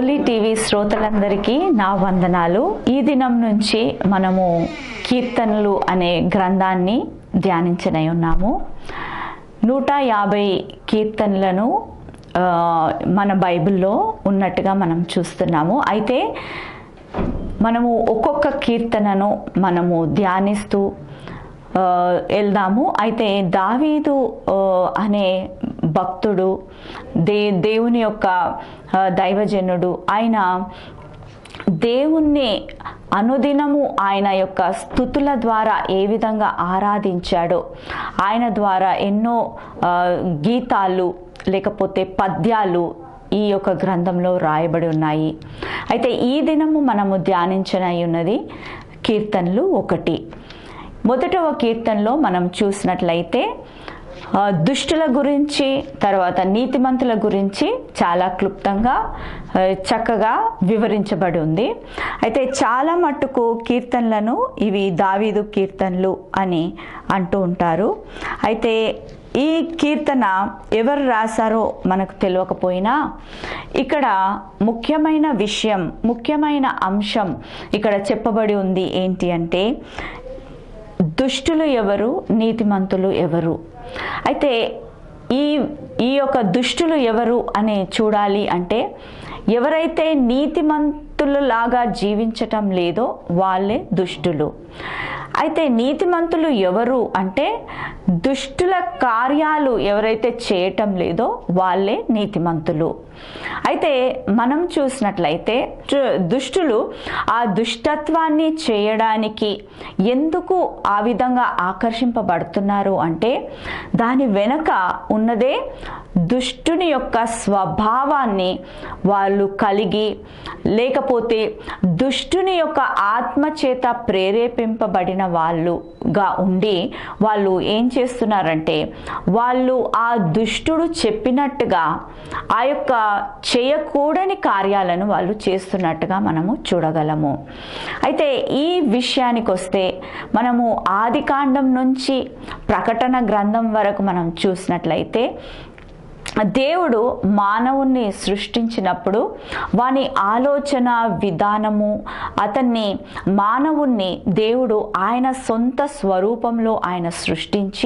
Holi TV శ్రోతలందరికీ నా వందనాలు ఈ దినం నుంచి మనము కీర్తనలు అనే గ్రంథాన్ని ధ్యానించనై ఉన్నాము నూట యాభై కీర్తనలను ఆ, మన బైబిల్లో ఉన్నట్టుగా మనం చూస్తున్నాము అయితే మనము ఒక్కొక్క కీర్తనను మనము ధ్యానిస్తూ ఆ, వెళ్దాము అయితే దావీదు ఆ, అనే భక్తుడు దే దేవుని యొక్క ఆ, దైవజనుడు ఆయన దేవుణ్ణి అనుదినము ఆయన యొక్క స్థుతుల ద్వారా ఏ విధంగా ఆరాధించాడో ఆయన ద్వారా ఎన్నో ఆ, గీతాలు లేకపోతే పద్యాలు ఈ యొక్క గ్రంథంలో రాయబడి ఉన్నాయి అయితే ఈ దినము మనము ధ్యానించనై ఉన్నది కీర్తనలు ఒకటి మొదటవ కీర్తనలో మనం చూసినట్లయితే ఆ, దుష్టుల గురించి తర్వాత నీతిమంతుల గురించి చాలా క్లుప్తంగా ఆ, చక్కగా వివరించబడి ఉంది అయితే చాలా మట్టుకు కీర్తనలను ఇవి దావీదు కీర్తనలు అని అంటూ ఉంటారు అయితే ఈ కీర్తన ఎవరు రాశారో మనకు తెలియకపోయినా ఇక్కడ ముఖ్యమైన విషయం ముఖ్యమైన అంశం ఇక్కడ చెప్పబడి ఉంది ఏంటి అంటే దుష్టులు ఎవరు నీతిమంతులు ఎవరు అయితే ఈ ఈ యొక్క దుష్టులు ఎవరు అని చూడాలి అంటే ఎవరైతే నీతిమంతులలాగా జీవించటం లేదో వాళ్ళే దుష్టులు అయితే నీతిమంతులు ఎవరు అంటే దుష్టుల కార్యాలు ఎవరైతే చేయటం లేదో వాళ్ళే నీతిమంతులు అయితే మనం చూసినట్లయితే చు- దుష్టులు ఆ దుష్టత్వాన్ని చేయడానికి ఎందుకు ఆ విధంగా ఆకర్షింపబడుతున్నారు అంటే దాని వెనక ఉన్నదే దుష్టుని యొక్క స్వభావాన్ని వాళ్ళు కలిగి లేకపోతే దుష్టుని యొక్క ఆత్మ చేత ప్రేరేపింపబడిన వాళ్ళుగా ఉండి వాళ్ళు ఏం చేస్తున్నారంటే వాళ్ళు ఆ దుష్టుడు చెప్పినట్టుగా ఆ యొక్క చేయకూడని కార్యాలను వాళ్ళు చేస్తున్నట్టుగా మనము చూడగలము అయితే ఈ విషయానికి వస్తే మనము ఆది కాండం నుంచి ప్రకటన గ్రంథం వరకు మనం చూసినట్లయితే దేవుడు మానవుణ్ణి సృష్టించినప్పుడు వాని ఆలోచన విధానము అతన్ని మానవుణ్ణి దేవుడు ఆయన సొంత స్వరూపంలో ఆయన సృష్టించి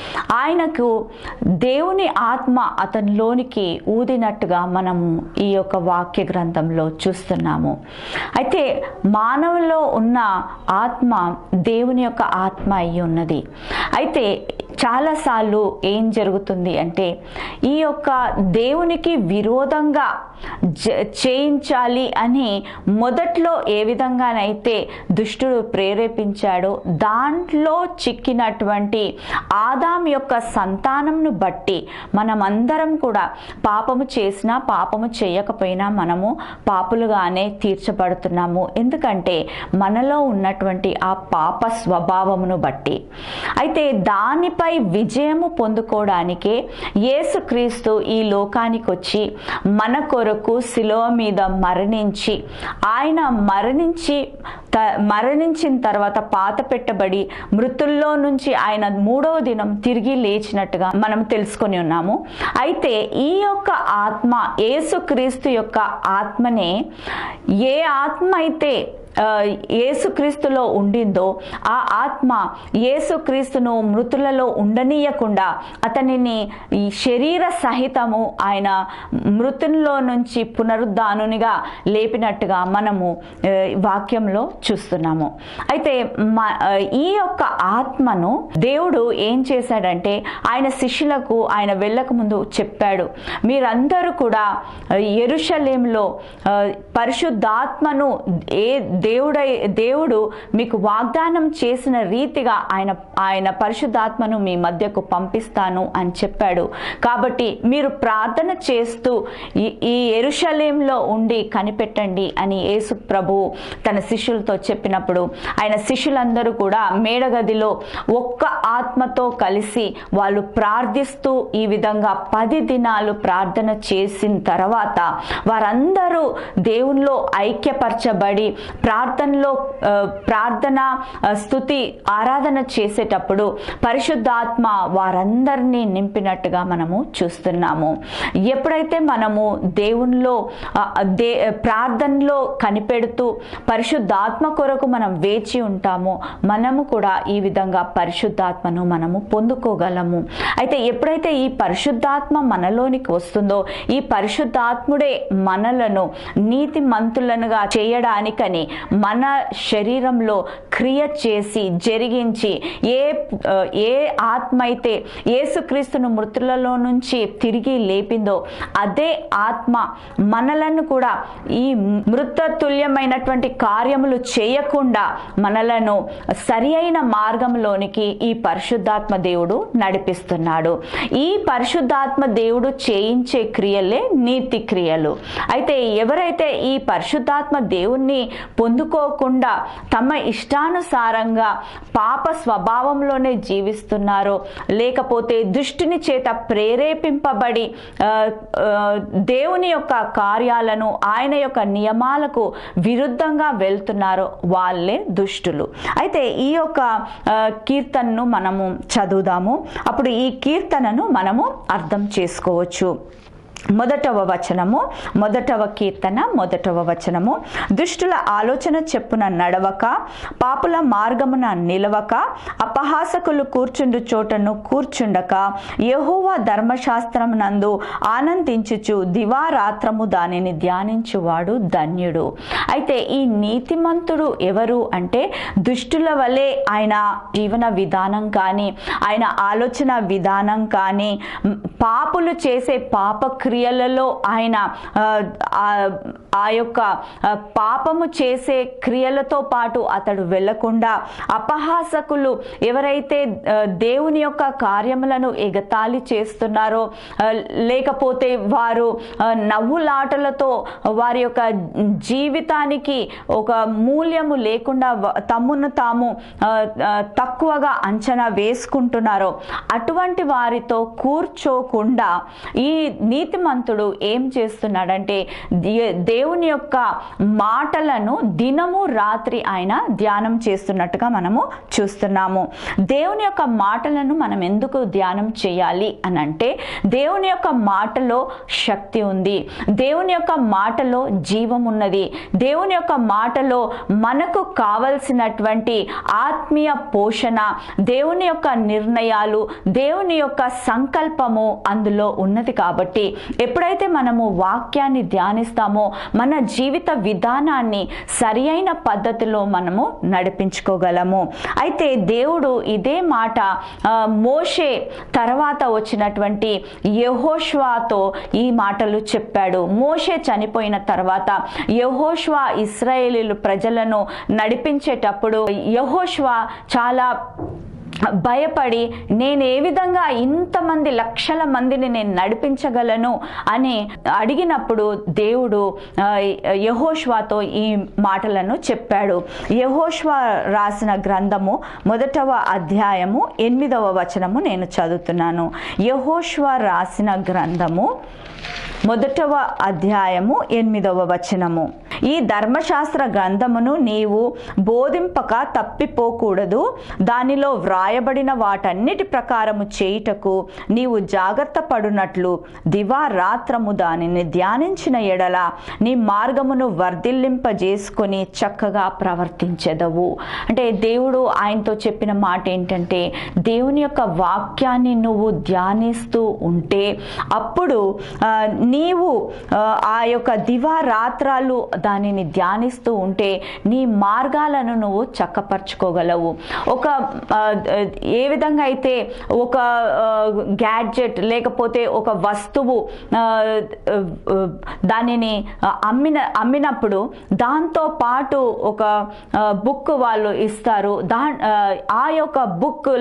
ఆయనకు దేవుని ఆత్మ అతనిలోనికి ఊదినట్టుగా మనము ఈ యొక్క వాక్య గ్రంథంలో చూస్తున్నాము అయితే మానవులో ఉన్న ఆత్మ దేవుని యొక్క ఆత్మ అయి ఉన్నది అయితే చాలాసార్లు ఏం జరుగుతుంది అంటే ఈ యొక్క దేవునికి విరోధంగా జ- చేయించాలి అని మొదట్లో ఏ విధంగానైతే దుష్టుడు ప్రేరేపించాడో దాంట్లో చిక్కినటువంటి ఆదాం యొక్క సంతానంను బట్టి మనమందరం కూడా పాపము చేసినా పాపము చేయకపోయినా మనము పాపులుగానే తీర్చబడుతున్నాము ఎందుకంటే మనలో ఉన్నటువంటి ఆ పాప స్వభావమును బట్టి అయితే దానిపై విజయము పొందుకోవడానికే యేసుక్రీస్తు ఈ లోకానికి వచ్చి మన కొరకు శిలువ మీద మరణించి ఆయన మరణించి త- మరణించిన తర్వాత పాత పెట్టబడి మృతుల్లో నుంచి ఆయన మూడవ దినం తిరిగి లేచినట్టుగా మనం తెలుసుకొని ఉన్నాము అయితే ఈ యొక్క ఆత్మ యేసుక్రీస్తు యొక్క ఆత్మనే ఏ ఆత్మ అయితే ఆ, యేసుక్రీస్తులో ఉండిందో ఆ ఆత్మ యేసుక్రీస్తును మృతులలో ఉండనీయకుండా అతనిని ఈ శరీర సహితము ఆయన మృతుల్లో నుంచి పునరుద్ధానునిగా లేపినట్టుగా మనము ఆ, వాక్యంలో చూస్తున్నాము అయితే మ- ఆ, ఈ యొక్క ఆత్మను దేవుడు ఏం చేశాడంటే ఆయన శిష్యులకు ఆయన వెళ్ళక ముందు చెప్పాడు మీరందరూ కూడా ఆ, యెరూషలేంలో ఆ, పరిశుద్ధాత్మను ఏ దేవుడై దేవుడు మీకు వాగ్దానం చేసిన రీతిగా ఆయన ఆయన పరిశుద్ధాత్మను మీ మధ్యకు పంపిస్తాను అని చెప్పాడు కాబట్టి మీరు ప్రార్థన చేస్తూ ఈ ఈ ఎరుషలేంలో ఉండి కనిపెట్టండి అని యేసు ప్రభు తన శిష్యులతో ఆయనతో చెప్పినప్పుడు ఆయన శిష్యులందరూ కూడా మేడగదిలో ఒక్క ఆత్మతో కలిసి వాళ్ళు ప్రార్థిస్తూ ఈ విధంగా పది దినాలు ప్రార్థన చేసిన తర్వాత వారందరూ దేవునిలో ఐక్యపరచబడి ప్రార్థనలో ఆ, ప్రార్థన ఆ, స్థుతి ఆరాధన చేసేటప్పుడు పరిశుద్ధాత్మ వారందరినీ నింపినట్టుగా మనము చూస్తున్నాము ఎప్పుడైతే మనము దేవునిలో ఆ, దే ప్రార్థనలో కనిపెడుతూ పరిశుద్ధాత్మ కొరకు మనం వేచి ఉంటామో మనము కూడా ఈ విధంగా పరిశుద్ధాత్మను మనము పొందుకోగలము అయితే ఎప్పుడైతే ఈ పరిశుద్ధాత్మ మనలోనికి వస్తుందో ఈ పరిశుద్ధాత్ముడే మనలను నీతి మంతులనుగా చేయడానికని మన శరీరంలో క్రియ చేసి జరిగించి ఏ ఆ, ఏ ఆత్మ అయితే యేసుక్రీస్తును మృతులలో నుంచి తిరిగి లేపిందో అదే ఆత్మ మనలను కూడా ఈ మృతతుల్యమైనటువంటి కార్యములు చేయకుండా మనలను సరి అయిన మార్గంలోనికి ఈ పరిశుద్ధాత్మ దేవుడు నడిపిస్తున్నాడు ఈ పరిశుద్ధాత్మ దేవుడు చేయించే క్రియలే నీతి క్రియలు అయితే ఎవరైతే ఈ పరిశుద్ధాత్మ దేవుణ్ణి పొందుకోకుండా తమ ఇష్టానుసారంగా పాప స్వభావంలోనే జీవిస్తున్నారో లేకపోతే దుష్టుని చేత ప్రేరేపింపబడి ఆ, ఆ, దేవుని యొక్క కార్యాలను ఆయన యొక్క నియమాలకు విరుద్ధంగా వెళ్తున్నారో వాళ్ళే దుష్టులు అయితే ఈ యొక్క ఆ, కీర్తనను మనము చదువుదాము అప్పుడు ఈ కీర్తనను మనము అర్థం చేసుకోవచ్చు మొదటవ వచనము మొదటవ కీర్తన మొదటవ వచనము దుష్టుల ఆలోచన చెప్పున నడవక పాపుల మార్గమున నిలవక అపహాసకులు కూర్చుండు చోటను కూర్చుండక యెహోవా ధర్మశాస్త్రం నందు ఆనందించుచు దివారాత్రము దానిని ధ్యానించువాడు ధన్యుడు అయితే ఈ నీతిమంతుడు ఎవరు అంటే దుష్టుల వలె ఆయన జీవన విధానం కానీ ఆయన ఆలోచన విధానం కానీ మ్, పాపులు చేసే పాప క్రియలలో ఆయన ఆ, ఆ, ఆ యొక్క ఆ, పాపము చేసే క్రియలతో పాటు అతడు వెళ్లకుండా అపహాసకులు ఎవరైతే ఆ, దేవుని యొక్క కార్యములను ఎగతాళి చేస్తున్నారో ఆ, లేకపోతే వారు ఆ, నవ్వులాటలతో వారి యొక్క జీవితానికి ఒక మూల్యము లేకుండా వ- తమ్మును తాము ఆ, ఆ, తక్కువగా అంచనా వేసుకుంటున్నారో అటువంటి వారితో కూర్చోకుండా ఈ నీతిమంతుడు ఏం చేస్తున్నాడంటే దే- దేవుని యొక్క మాటలను దినము రాత్రి ఆయన ధ్యానం చేస్తున్నట్టుగా మనము చూస్తున్నాము దేవుని యొక్క మాటలను మనం ఎందుకు ధ్యానం చేయాలి అని అంటే దేవుని యొక్క మాటలో శక్తి ఉంది దేవుని యొక్క మాటలో జీవం ఉన్నది దేవుని యొక్క మాటలో మనకు కావలసినటువంటి ఆత్మీయ పోషణ దేవుని యొక్క నిర్ణయాలు దేవుని యొక్క సంకల్పము అందులో ఉన్నది కాబట్టి ఎప్పుడైతే మనము వాక్యాన్ని ధ్యానిస్తామో మన జీవిత విధానాన్ని సరి అయిన పద్ధతిలో మనము నడిపించుకోగలము అయితే దేవుడు ఇదే మాట ఆ, మోషే తర్వాత వచ్చినటువంటి యెహోషువాతో ఈ మాటలు చెప్పాడు మోషే చనిపోయిన తర్వాత యెహోషువా ఇస్రాయేలీలు ప్రజలను నడిపించేటప్పుడు యెహోషువా చాలా భయపడి నేను ఏ విధంగా ఇంతమంది లక్షల మందిని నేను నడిపించగలను అని అడిగినప్పుడు దేవుడు ఆ, యెహోషువాతో ఈ మాటలను చెప్పాడు యెహోషువా రాసిన గ్రంథము మొదటవ అధ్యాయము ఎనిమిదవ వచనము నేను చదువుతున్నాను యెహోషువా రాసిన గ్రంథము మొదటవ అధ్యాయము ఎనిమిదవ వచనము ఈ ధర్మశాస్త్ర గ్రంథమును నీవు బోధింపక తప్పిపోకూడదు దానిలో వ్రాయబడిన వాటన్నిటి ప్రకారము చేయుటకు నీవు జాగ్రత్త పడునట్లు దివారాత్రము దానిని ధ్యానించిన ఎడల నీ మార్గమును వర్ధిల్లింపజేసుకొని చక్కగా ప్రవర్తించెదవు అంటే దేవుడు ఆయనతో చెప్పిన మాట ఏంటంటే దేవుని యొక్క వాక్యాన్ని నువ్వు ధ్యానిస్తూ ఉంటే అప్పుడు ఆ, నీవు ఆ, ఆ యొక్క దివారాత్రాలు దానిని ధ్యానిస్తూ ఉంటే నీ మార్గాలను నువ్వు చక్కపరచుకోగలవు ఒక ఆ, ఏ విధంగా అయితే ఒక గ్యాడ్జెట్ లేకపోతే ఒక వస్తువు ఆ, ఆ, దానిని అమ్మిన అమ్మినప్పుడు దాంతో పాటు ఒక బుక్ వాళ్ళు ఇస్తారు దా ఆ యొక్క బుక్లో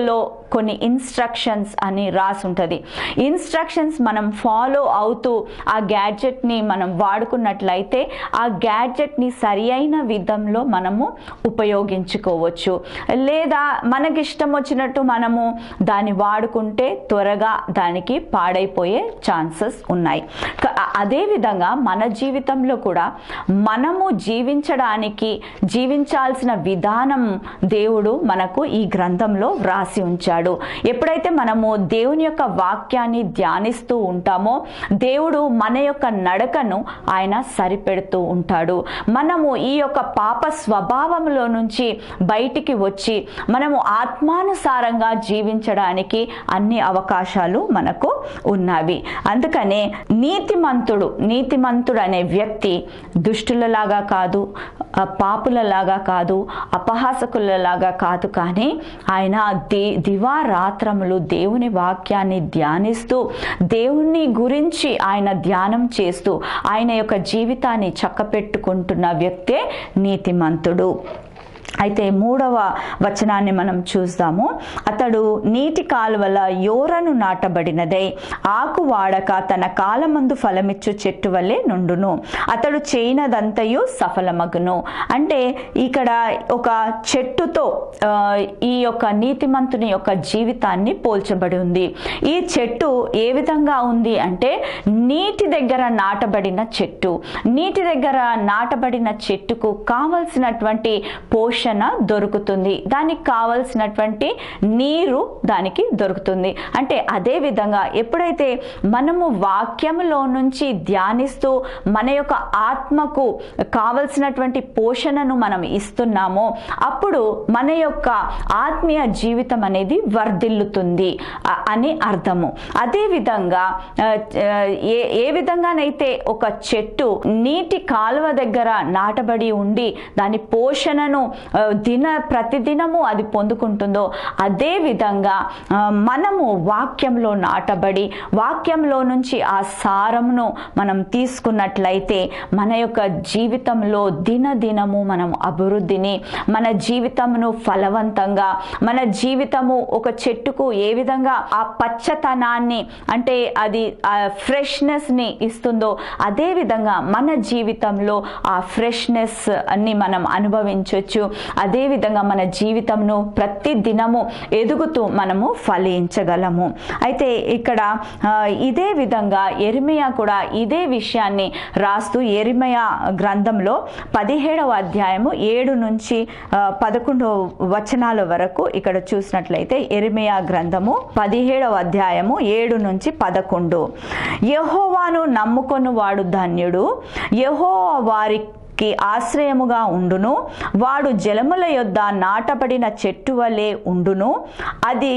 కొన్ని ఇన్స్ట్రక్షన్స్ అని రాసి ఉంటుంది ఇన్స్ట్రక్షన్స్ మనం ఫాలో అవుతూ ఆ గ్యాడ్జెట్ని మనం వాడుకున్నట్లయితే ఆ గ్యాడ్జెట్ని సరి అయిన విధంలో మనము ఉపయోగించుకోవచ్చు లేదా మనకిష్టం వచ్చినట్టు మనము దాన్ని వాడుకుంటే త్వరగా దానికి పాడైపోయే ఛాన్సెస్ ఉన్నాయి క- అదేవిధంగా మన జీవితంలో కూడా మనము జీవించడానికి జీవించాల్సిన విధానం దేవుడు మనకు ఈ గ్రంథంలో వ్రాసి ఉంచాడు ఎప్పుడైతే మనము దేవుని యొక్క వాక్యాన్ని ధ్యానిస్తూ ఉంటామో దేవుడు మన యొక్క నడకను ఆయన సరిపెడుతూ ఉంటాడు మనము ఈ యొక్క పాప స్వభావంలో నుంచి బయటికి వచ్చి మనము ఆత్మానుసారంగా జీవించడానికి అన్ని అవకాశాలు మనకు ఉన్నవి అందుకనే నీతిమంతుడు నీతిమంతుడు అనే వ్యక్తి దుష్టులలాగా కాదు ఆ, పాపులలాగా కాదు అపహాసకులలాగా కాదు కానీ ఆయన దే దివారాత్రములు దేవుని వాక్యాన్ని ధ్యానిస్తూ దేవుని గురించి ఆయన ధ్యానం చేస్తూ ఆయన యొక్క జీవితాన్ని చక్కపెట్టుకుంటున్న వ్యక్తే నీతిమంతుడు అయితే మూడవ వచనాన్ని మనం చూద్దాము అతడు నీటి కాలువల యోరను నాటబడినదై ఆకు వాడక తన కాలమందు ఫలమిచ్చు చెట్టు వలె నుండును అతడు చేయనదంతయు సఫలమగును అంటే ఇక్కడ ఒక చెట్టుతో ఆ, ఈ యొక్క నీతిమంతుని యొక్క జీవితాన్ని పోల్చబడి ఉంది ఈ చెట్టు ఏ విధంగా ఉంది అంటే నీటి దగ్గర నాటబడిన చెట్టు నీటి దగ్గర నాటబడిన చెట్టుకు కావలసినటువంటి పోషణ దొరుకుతుంది దానికి కావలసినటువంటి నీరు దానికి దొరుకుతుంది అంటే అదే విధంగా ఎప్పుడైతే మనము వాక్యములో నుంచి ధ్యానిస్తూ మన యొక్క ఆత్మకు కావలసినటువంటి పోషణను మనం ఇస్తున్నామో అప్పుడు మన యొక్క ఆత్మీయ జీవితం అనేది వర్ధిల్లుతుంది అ- అని అర్థము అదే విధంగా ఆ, ఆ, ఏ ఏ విధంగానైతే ఒక చెట్టు నీటి కాలువ దగ్గర నాటబడి ఉండి దాని పోషణను ఆ, దిన ప్రతిదినము అది పొందుకుంటుందో అదే విధంగా ఆ, మనము వాక్యంలో నాటబడి వాక్యంలో నుంచి ఆ సారమును మనం తీసుకున్నట్లయితే మన యొక్క జీవితంలో దినదినము మనం అభివృద్ధిని మన జీవితమును ఫలవంతంగా మన జీవితము ఒక చెట్టుకు ఏ విధంగా ఆ పచ్చతనాన్ని అంటే అది ఆ ఫ్రెష్నెస్ ని ఇస్తుందో అదే విధంగా మన జీవితంలో ఆ ఫ్రెష్నెస్ అన్ని మనం అనుభవించవచ్చు అదే విధంగా మన జీవితంను ప్రతి దినము ఎదుగుతూ మనము ఫలించగలము అయితే ఇక్కడ ఆ, ఇదే విధంగా ఎరిమియా కూడా ఇదే విషయాన్ని రాస్తూ ఎరిమయా గ్రంథంలో పదిహేడవ అధ్యాయము ఏడు నుంచి ఆ, పదకొండు వచనాల వరకు ఇక్కడ చూసినట్లయితే ఎరిమియా గ్రంథము పదిహేడవ అధ్యాయము ఏడు నుంచి పదకొండు యెహోవాను నమ్ముకొని వాడు ధన్యుడు యెహోవా వారికి ఆశ్రయముగా ఉండును వాడు జలముల యొద్ద నాటబడిన చెట్టు వలె ఉండును అది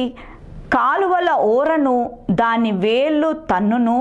కాలువల ఓరను దాని వేళ్ళు తన్నును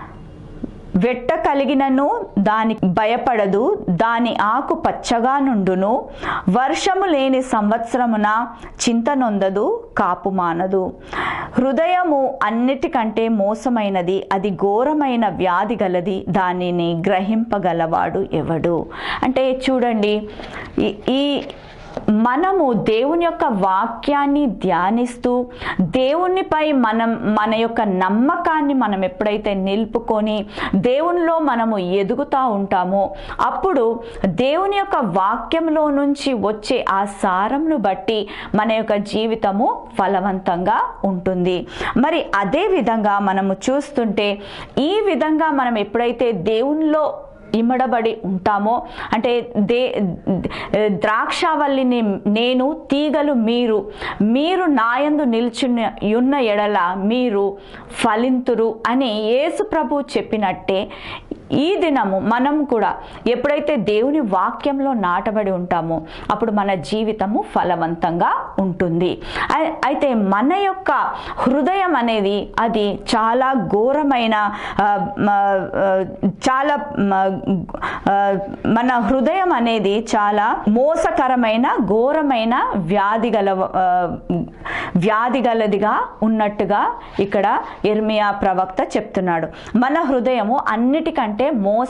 వెట్ట కలిగినను దానికి భయపడదు దాని ఆకు పచ్చగా నుండును వర్షము లేని సంవత్సరమున చింత నొందదు కాపు మానదు హృదయము అన్నిటికంటే మోసమైనది అది ఘోరమైన వ్యాధి గలది దానిని గ్రహింపగలవాడు ఎవడు అంటే చూడండి ఈ- ఈ మనము దేవుని యొక్క వాక్యాన్ని ధ్యానిస్తూ దేవునిపై మనం మన యొక్క నమ్మకాన్ని మనం ఎప్పుడైతే నిలుపుకొని దేవునిలో మనము ఎదుగుతూ ఉంటామో అప్పుడు దేవుని యొక్క వాక్యంలో నుంచి వచ్చే ఆ సారంను బట్టి మన యొక్క జీవితము ఫలవంతంగా ఉంటుంది మరి అదే విధంగా మనము చూస్తుంటే ఈ విధంగా మనం ఎప్పుడైతే దేవునిలో ఇమడబడి ఉంటామో అంటే దే ద్రాక్షావల్లిని నేను తీగలు మీరు మీరు నాయందు నిల్చున్న ఉన్న ఎడల మీరు ఫలింతురు అని యేసు ప్రభు చెప్పినట్టే ఈ దినము మనం కూడా ఎప్పుడైతే దేవుని వాక్యంలో నాటబడి ఉంటామో అప్పుడు మన జీవితము ఫలవంతంగా ఉంటుంది అయి- అయితే మన యొక్క హృదయం అనేది అది చాలా ఘోరమైన ఆ, మ, ఆ, చాలా మ, ఆ, మన హృదయం అనేది చాలా మోసకరమైన ఘోరమైన వ్యాధి గల ఆ, వ్యాధి గలదిగా ఉన్నట్టుగా ఇక్కడ ఇర్మియా ప్రవక్త చెప్తున్నాడు మన హృదయము అన్నిటికంటే అంటే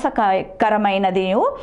మోసకరమైనది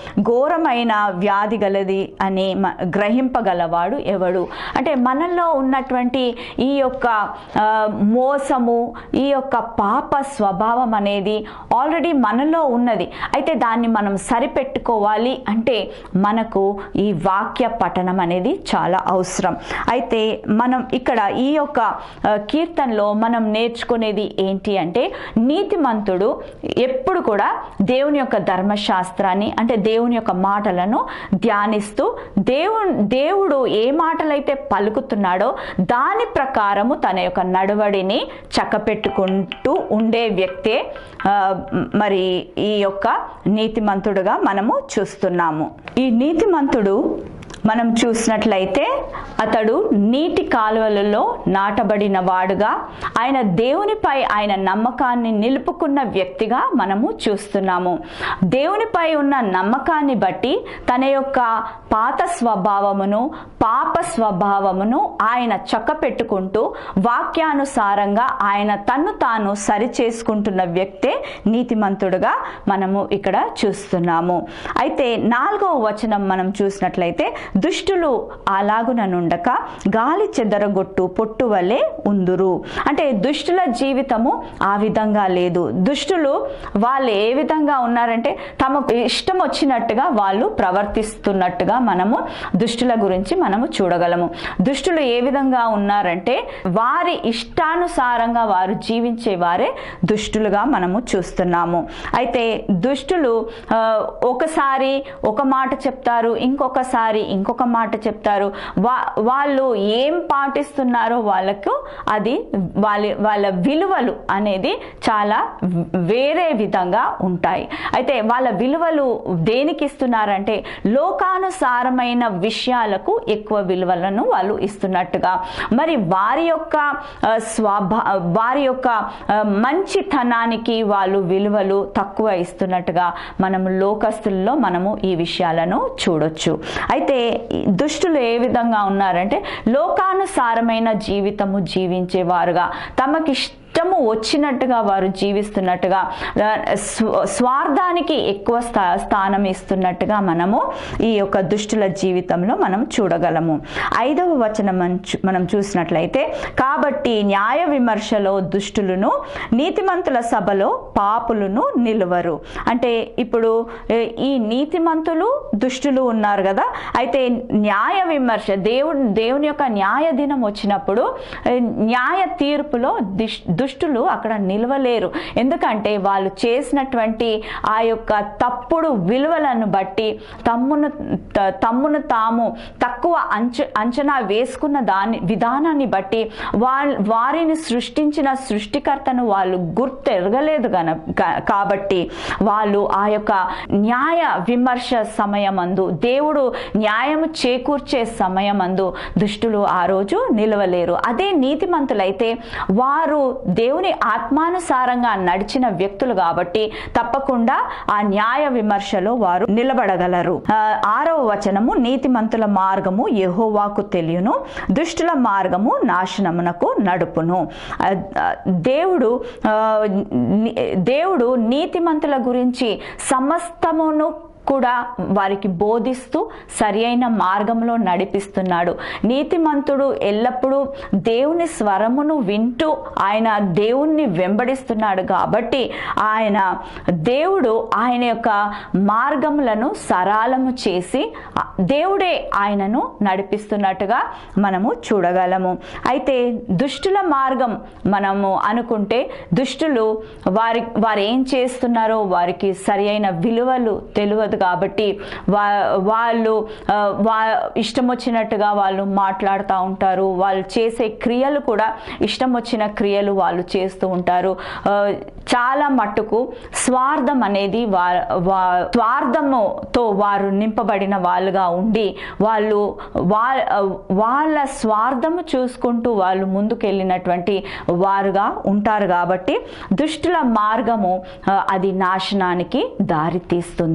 ఘోరమైన వ్యాధి గలది అని మ- గ్రహింపగలవాడు ఎవడు అంటే మనలో ఉన్నటువంటి ఈ యొక్క ఆ, మోసము ఈ యొక్క పాప స్వభావం అనేది ఆల్రెడీ మనలో ఉన్నది అయితే దాన్ని మనం సరిపెట్టుకోవాలి అంటే మనకు ఈ వాక్య పఠనం అనేది చాలా అవసరం అయితే మనం ఇక్కడ ఈ యొక్క ఆ, కీర్తనలో మనం నేర్చుకునేది ఏంటి అంటే నీతిమంతుడు ఎప్పుడు కూడా దేవుని యొక్క ధర్మశాస్త్రాన్ని అంటే దేవుని యొక్క మాటలను ధ్యానిస్తూ దేవు దేవుడు ఏ మాటలైతే పలుకుతున్నాడో దాని ప్రకారము తన యొక్క నడవడిని చక్కపెట్టుకుంటూ ఉండే వ్యక్తే ఆ, మరి ఈ యొక్క నీతిమంతుడుగా మనము చూస్తున్నాము ఈ నీతిమంతుడు మనం చూసినట్లయితే అతడు నీటి కాలువలలో నాటబడిన వాడుగా ఆయన దేవునిపై ఆయన నమ్మకాన్ని నిలుపుకున్న వ్యక్తిగా మనము చూస్తున్నాము దేవునిపై ఉన్న నమ్మకాన్ని బట్టి తన యొక్క పాత స్వభావమును పాప స్వభావమును ఆయన చక్కపెట్టుకుంటూ వాక్యానుసారంగా ఆయన తన్ను తాను సరి చేసుకుంటున్న వ్యక్తే నీతిమంతుడుగా మనము ఇక్కడ చూస్తున్నాము అయితే నాలుగవ వచనం మనం చూసినట్లయితే దుష్టులు అలాగుననుండక గాలి చెదరగొట్టు పొట్టు వలె ఉందురు అంటే దుష్టుల జీవితము ఆ విధంగా లేదు దుష్టులు వాళ్ళు ఏ విధంగా ఉన్నారంటే తమకు ఇష్టం వచ్చినట్టుగా వాళ్ళు ప్రవర్తిస్తున్నట్టుగా మనము దుష్టుల గురించి మనము చూడగలము దుష్టులు ఏ విధంగా ఉన్నారంటే వారి ఇష్టానుసారంగా వారు జీవించే వారే దుష్టులుగా మనము చూస్తున్నాము అయితే దుష్టులు ఆ, ఒకసారి ఒక మాట చెప్తారు ఇంకొకసారి ఇంకొక మాట చెప్తారు వా వాళ్ళు ఏం పాటిస్తున్నారో వాళ్ళకు అది వాళ్ళ వాళ్ళ విలువలు అనేది చాలా వేరే విధంగా ఉంటాయి అయితే వాళ్ళ విలువలు దేనికి ఇస్తున్నారంటే లోకానుసారమైన విషయాలకు ఎక్కువ విలువలను వాళ్ళు ఇస్తున్నట్టుగా మరి వారి యొక్క ఆ, స్వభా వారి యొక్క ఆ, మంచితనానికి వాళ్ళు విలువలు తక్కువ ఇస్తున్నట్టుగా మనము లోకస్తుల్లో మనము ఈ విషయాలను చూడొచ్చు అయితే ఈ దుష్టులు ఏ విధంగా ఉన్నారంటే లోకానుసారమైన జీవితము జీవించేవారుగా తమకి ఇష్టము వచ్చినట్టుగా వారు జీవిస్తున్నట్టుగా ఆ, స్వ- స్వార్థానికి ఎక్కువ స్థా స్థానం ఇస్తున్నట్టుగా మనము ఈ యొక్క దుష్టుల జీవితంలో మనం చూడగలము ఐదవ వచనం మనం చూ- మనం చూసినట్లయితే కాబట్టి న్యాయ విమర్శలో దుష్టులను నీతిమంతుల సభలో పాపులను నిలువరు అంటే ఇప్పుడు ఏ, ఈ నీతిమంతులు దుష్టులు ఉన్నారు కదా అయితే న్యాయ విమర్శ దేవుడు దేవుని యొక్క న్యాయ దినం వచ్చినప్పుడు ఏ, న్యాయ తీర్పులో దిష్ దుష్టులు అక్కడ నిలవలేరు ఎందుకంటే వాళ్ళు చేసినటువంటి ఆ యొక్క తప్పుడు విలువలను బట్టి తమ్మును త- తమ్మును తాము తక్కువ అంచ అంచనా వేసుకున్న దాని విధానాన్ని బట్టి వాళ్ళ వారిని సృష్టించిన సృష్టికర్తను వాళ్ళు గుర్తెరగలేదు గన కా- కాబట్టి వాళ్ళు ఆ యొక్క న్యాయ విమర్శ సమయమందు దేవుడు న్యాయము చేకూర్చే సమయమందు దుష్టులు ఆ రోజు నిలవలేరు అదే నీతిమంతులైతే వారు దేవుని ఆత్మానుసారంగా నడిచిన వ్యక్తులు కాబట్టి తప్పకుండా ఆ న్యాయ విమర్శలో వారు నిలబడగలరు ఆ, ఆరవ వచనము నీతిమంతుల మార్గము యెహోవాకు తెలియను దుష్టుల మార్గము నాశనమునకు నడుపును ఆ, ఆ, దేవుడు ఆ, ని- దేవుడు నీతిమంతుల గురించి సమస్తమును కూడా వారికి బోధిస్తూ సరి అయిన మార్గంలో నడిపిస్తున్నాడు నీతిమంతుడు ఎల్లప్పుడూ దేవుని స్వరమును వింటూ ఆయన దేవుణ్ణి వెంబడిస్తున్నాడు కాబట్టి ఆయన దేవుడు ఆయన యొక్క మార్గములను సరాలము చేసి ఆ దేవుడే ఆయనను నడిపిస్తున్నట్టుగా మనము చూడగలము అయితే దుష్టుల మార్గం మనము అనుకుంటే దుష్టులు వారి వారు ఏం చేస్తున్నారో వారికి సరి అయిన విలువలు తెలియదు కాబట్టి వా వాళ్ళు ఆ, వా ఇష్టం వచ్చినట్టుగా వాళ్ళు మాట్లాడుతూ ఉంటారు వాళ్ళు చేసే క్రియలు కూడా ఇష్టం వచ్చిన క్రియలు వాళ్ళు చేస్తూ ఉంటారు ఆ, చాలా మట్టుకు స్వార్థం అనేది వా వా స్వార్థముతో వారు నింపబడిన వాళ్ళుగా ఉండి వాళ్ళు వా వాళ్ళ స్వార్థము చూసుకుంటూ వాళ్ళు ముందుకెళ్ళినటువంటి వారుగా ఉంటారు కాబట్టి దుష్టుల మార్గము ఆ, అది నాశనానికి దారి తీస్తుంది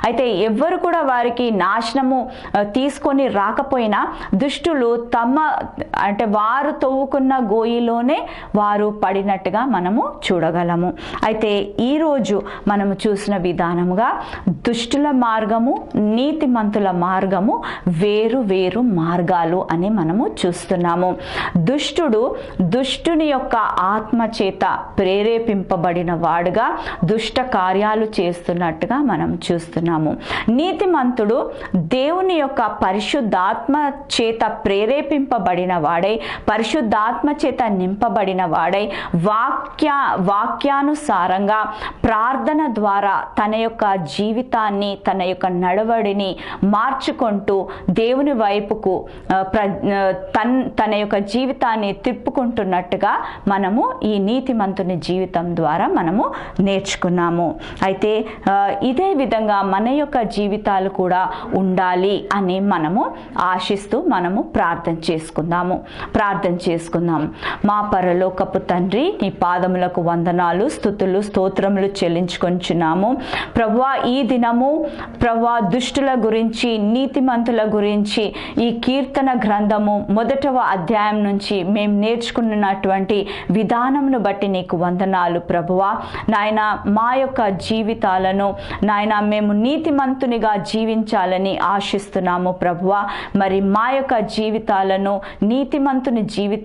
అయితే ఎవ్వరు కూడా వారికి నాశనము ఆ, తీసుకొని రాకపోయినా దుష్టులు తమ అంటే వారు తవ్వుకున్న గోయిలోనే వారు పడినట్టుగా మనము చూడగలము అయితే ఈరోజు మనము చూసిన విధానముగా దుష్టుల మార్గము నీతిమంతుల మార్గము వేరు వేరు మార్గాలు అని మనము చూస్తున్నాము దుష్టుడు దుష్టుని యొక్క ఆత్మ చేత ప్రేరేపింపబడిన వాడుగా దుష్ట కార్యాలు చేస్తున్నట్టుగా మనం చూస్తున్నాము నీతిమంతుడు దేవుని యొక్క పరిశుద్ధాత్మ చేత ప్రేరేపింపబడిన వాడై పరిశుద్ధాత్మ చేత నింపబడిన వాడై వాక్య వాక్యానుసారంగా ప్రార్థన ద్వారా తన యొక్క జీవితాన్ని తన యొక్క నడవడిని మార్చుకుంటూ దేవుని వైపుకు ఆ, ప్ర ఆ, తన్ తన యొక్క జీవితాన్ని తిప్పుకుంటున్నట్టుగా మనము ఈ నీతిమంతుని జీవితం ద్వారా మనము నేర్చుకున్నాము అయితే ఆ, ఇదే విధంగా మన యొక్క జీవితాలు కూడా ఉండాలి అని మనము ఆశిస్తూ మనము ప్రార్థన చేసుకుందాము ప్రార్థన చేసుకుందాం మా పరలోకపు తండ్రి నీ పాదములకు వందనాలు స్థుతులు స్తోత్రములు చెల్లించుకొంచున్నాము ప్రభువా ఈ దినము ప్రభువా దుష్టుల గురించి నీతిమంతుల గురించి ఈ కీర్తన గ్రంథము మొదటవ అధ్యాయం నుంచి మేము నేర్చుకున్నటువంటి విధానమును బట్టి నీకు వందనాలు ప్రభువా నాయన మా యొక్క జీవితాలను నాయన మేము నీతిమంతునిగా జీవించాలని ఆశిస్తున్నాము ప్రభువా మరి మా యొక్క జీవితాలను నీతిమంతుని జీవిత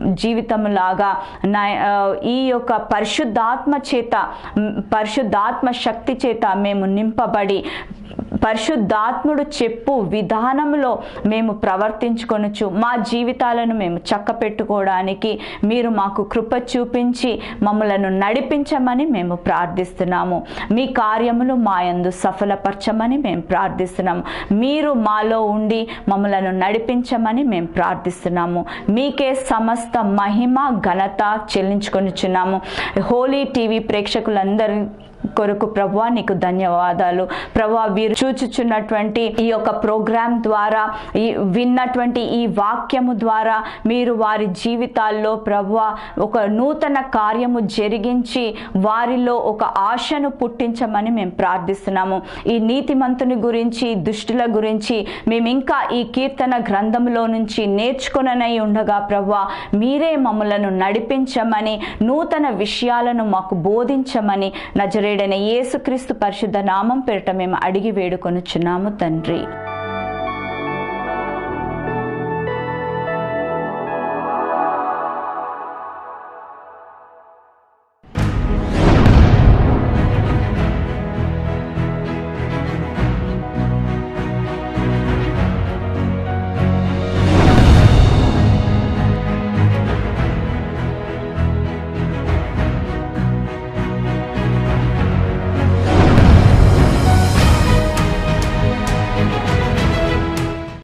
జీవితంలాగా నా ఆ, ఈ యొక్క పరిశుద్ధాత్మ చేత మ్, పరిశుద్ధాత్మ శక్తి చేత మేము నింపబడి పరిశుద్ధాత్ముడు చెప్పు విధానంలో మేము ప్రవర్తించుకొనొచ్చు మా జీవితాలను మేము చక్క పెట్టుకోవడానికి మీరు మాకు కృప చూపించి మమ్మలను నడిపించమని మేము ప్రార్థిస్తున్నాము మీ కార్యములు మా యందు సఫలపరచమని మేము ప్రార్థిస్తున్నాము మీరు మాలో ఉండి మమ్మలను నడిపించమని మేము ప్రార్థిస్తున్నాము మీకే సమస్త మహిమ ఘనత చెల్లించుకొనిచున్నాము హోలీ టీవీ ప్రేక్షకులందరి కొరకు ప్రభా నీకు ధన్యవాదాలు ప్రభా వీరు చూచుచున్నటువంటి ఈ యొక్క ప్రోగ్రాం ద్వారా ఈ విన్నటువంటి ఈ వాక్యము ద్వారా మీరు వారి జీవితాల్లో ప్రభా ఒక నూతన కార్యము జరిగించి వారిలో ఒక ఆశను పుట్టించమని మేము ప్రార్థిస్తున్నాము ఈ నీతిమంతుని గురించి దుష్టుల గురించి మేము ఇంకా ఈ కీర్తన గ్రంథంలో నుంచి నేర్చుకుననై ఉండగా ప్రభా మీరే మమ్మలను నడిపించమని నూతన విషయాలను మాకు బోధించమని నజరేడైన యేసుక్రీస్తు పరిశుద్ధ నామం పేరిట మేము అడిగి వేడుకొనుచున్నాము తండ్రి